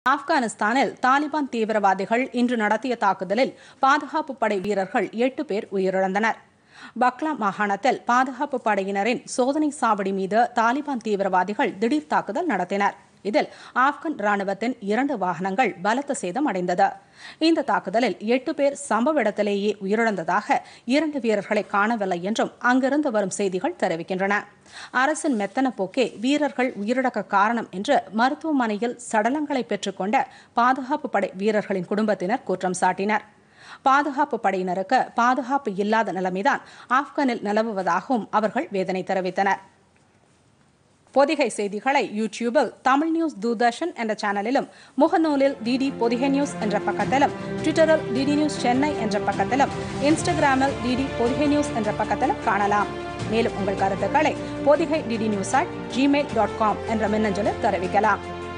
ஆப்கானிஸ்தானில் தாலிபான் தீவிரவாதிகள் இன்று நடத்திய தாக்குதலில் பாதுகாப்பு படை வீரர்கள் எட்டு பேர் உயிரிழந்தனர் பக்லா மாகாணத்தில் பாதுகாப்பு படையினரின் சோதனை சாவடி மீது தாலிபான் தீவிரவாதிகள் திடீர் தாக்குதல் நடத்தினர் இதில் ஆப்கன் ராணுவத்தின் இரண்டு வாகனங்கள் பலத்த சேதம் அடைந்தது இந்த தாக்குதலில் எட்டு பேர் சம்பவ இடத்திலேயே உயிரிழந்ததாக இரண்டு வீரர்களை காணவில்லை என்றும் அங்கிருந்து வரும் செய்திகள் தெரிவிக்கின்றன அரசின் மெத்தன போக்கே வீரர்கள் உயிரிழக்க காரணம் என்று மருத்துவமனையில் சடலங்களை பெற்றுக்கொண்ட பாதுகாப்பு படை வீரர்களின் குடும்பத்தினர் குற்றம் சாட்டினர் பாதுகாப்பு படையினருக்கு பாதுகாப்பு இல்லாத நிலைமைதான் ஆப்கானில் நிலவுவதாகவும் அவர்கள் வேதனை தெரிவித்தனர் பொதிகை செய்திகளை யூடியூபில் தமிழ் நியூஸ் தூர்தர்ஷன் என்ற சேனலிலும் முகநூலில் டிடி பொதிகை நியூஸ் என்ற பக்கத்திலும் ட்விட்டரில் டிடி நியூஸ் சென்னை என்ற பக்கத்திலும் இன்ஸ்டாகிராமில் டிடி பொதிகை நியூஸ் என்ற பக்கத்திலும் காணலாம் மேலும் உங்கள் கருத்துக்களை Podhigai DD news at Gmail dot com என்ற மின்னஞ்சலில் தெரிவிக்கலாம்